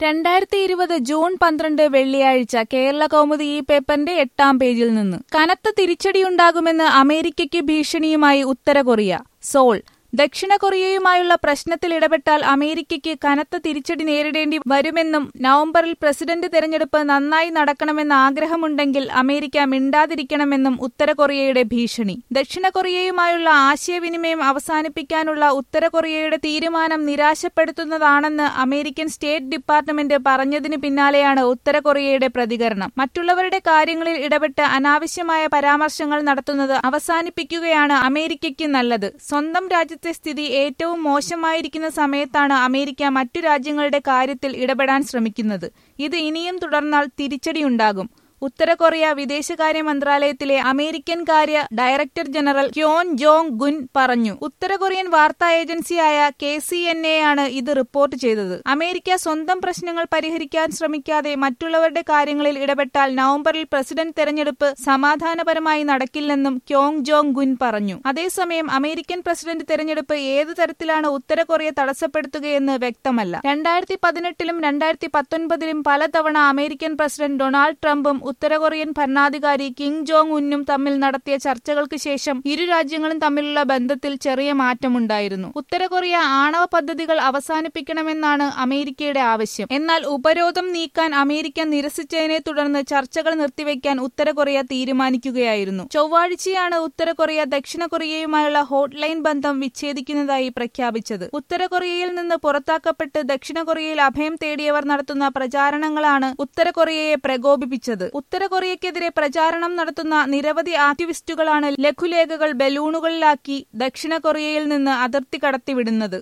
രണ്ടായിരത്തി ഇരുപത് ജൂൺ പന്ത്രണ്ട് വെള്ളിയാഴ്ച കേരള കൗമുദി ഈ പേപ്പറിന്റെ എട്ടാം പേജിൽ നിന്ന് കനത്ത തിരിച്ചടിയുണ്ടാകുമെന്ന് അമേരിക്കയ്ക്ക് ഭീഷണിയുമായി ഉത്തര കൊറിയ സോൾ ദക്ഷിണ കൊറിയയുമായുള്ള പ്രശ്നത്തിൽ ഇടപെട്ടാൽ അമേരിക്കയ്ക്ക് കനത്ത തിരിച്ചടി നേരിടേണ്ടി വരുമെന്നും നവംബറിൽ പ്രസിഡന്റ് തെരഞ്ഞെടുപ്പ് നന്നായി നടക്കണമെന്ന ആഗ്രഹമുണ്ടെങ്കിൽ അമേരിക്ക മിണ്ടാതിരിക്കണമെന്നും ഉത്തര കൊറിയയുടെ ഭീഷണി ദക്ഷിണ കൊറിയയുമായുള്ള ആശയവിനിമയം അവസാനിപ്പിക്കാനുള്ള ഉത്തര കൊറിയയുടെ തീരുമാനം നിരാശപ്പെടുത്തുന്നതാണെന്ന് അമേരിക്കൻ സ്റ്റേറ്റ് ഡിപ്പാർട്ട്മെന്റ് പറഞ്ഞതിന് പിന്നാലെയാണ് ഉത്തര കൊറിയയുടെ പ്രതികരണം മറ്റുള്ളവരുടെ കാര്യങ്ങളിൽ ഇടപെട്ട് അനാവശ്യമായ പരാമർശങ്ങൾ നടത്തുന്നത് അവസാനിപ്പിക്കുകയാണ് അമേരിക്കയ്ക്ക് നല്ലത് സ്വന്തം രാജ്യത്തെ സ്ഥിതി ഏറ്റവും മോശമായിരിക്കുന്ന സമയത്താണ് അമേരിക്ക മറ്റു രാജ്യങ്ങളുടെ കാര്യത്തിൽ ഇടപെടാൻ ശ്രമിക്കുന്നത് ഇത് ഇനിയും തുടർന്നാൽ തിരിച്ചടിയുണ്ടാകും ഉത്തര കൊറിയ വിദേശകാര്യ മന്ത്രാലയത്തിലെ അമേരിക്കൻ കാര്യ director general Kwon Jong Gun പറഞ്ഞു ഉത്തര കൊറിയൻ വാർത്താ ഏജൻസിയായ കെ സി എൻ എ ആണ് ഇത് റിപ്പോർട്ട് ചെയ്തത് അമേരിക്ക സ്വന്തം പ്രശ്നങ്ങൾ പരിഹരിക്കാൻ ശ്രമിക്കാതെ മറ്റുള്ളവരുടെ കാര്യങ്ങളിൽ ഇടപെട്ടാൽ നവംബറിൽ പ്രസിഡന്റ് തെരഞ്ഞെടുപ്പ് സമാധാനപരമായി നടക്കില്ലെന്നും ക്യോങ് ജോങ് ഗുൻ പറഞ്ഞു അതേസമയം അമേരിക്കൻ പ്രസിഡന്റ് തെരഞ്ഞെടുപ്പ് ഏതു തരത്തിലാണ് ഉത്തര കൊറിയ തടസ്സപ്പെടുത്തുകയെന്ന് വ്യക്തമല്ല രണ്ടായിരത്തി പതിനെട്ടിലും രണ്ടായിരത്തി പത്തൊൻപതിലും പലതവണ അമേരിക്കൻ പ്രസിഡന്റ് ഡൊണാൾഡ് ട്രംപും ഉത്തര കൊറിയൻ ഭരണാധികാരി കിം ജോങ് ഉന്നും തമ്മിൽ നടത്തിയ ചർച്ചകൾക്ക് ശേഷം ഇരു രാജ്യങ്ങളും തമ്മിലുള്ള ബന്ധത്തിൽ ചെറിയ മാറ്റമുണ്ടായിരുന്നു ഉത്തര കൊറിയ ആണവ പദ്ധതികൾ അവസാനിപ്പിക്കണമെന്നാണ് അമേരിക്കയുടെ ആവശ്യം എന്നാൽ ഉപരോധം നീക്കാൻ അമേരിക്ക നിരസിച്ചതിനെ തുടർന്ന് ചർച്ചകൾ നിർത്തിവെക്കാൻ ഉത്തര കൊറിയ തീരുമാനിക്കുകയായിരുന്നു ചൊവ്വാഴ്ചയാണ് ഉത്തര കൊറിയ ദക്ഷിണ കൊറിയയുമായുള്ള ഹോട്ട്ലൈൻ ബന്ധം വിച്ഛേദിക്കുന്നതായി പ്രഖ്യാപിച്ചത് ഉത്തര കൊറിയയിൽ നിന്ന് പുറത്താക്കപ്പെട്ട് ദക്ഷിണ കൊറിയയിൽ അഭയം തേടിയവർ നടത്തുന്ന പ്രചാരണങ്ങളാണ് ഉത്തര കൊറിയയെ പ്രകോപിപ്പിച്ചത് ഉത്തര കൊറിയക്കെതിരെ പ്രചാരണം നടത്തുന്ന നിരവധി ആക്ടിവിസ്റ്റുകളാണ് ലഘുലേഖകൾ ബലൂണുകളിലാക്കി ദക്ഷിണ കൊറിയയിൽ നിന്ന് അതിർത്തി കടത്തിവിടുന്നത്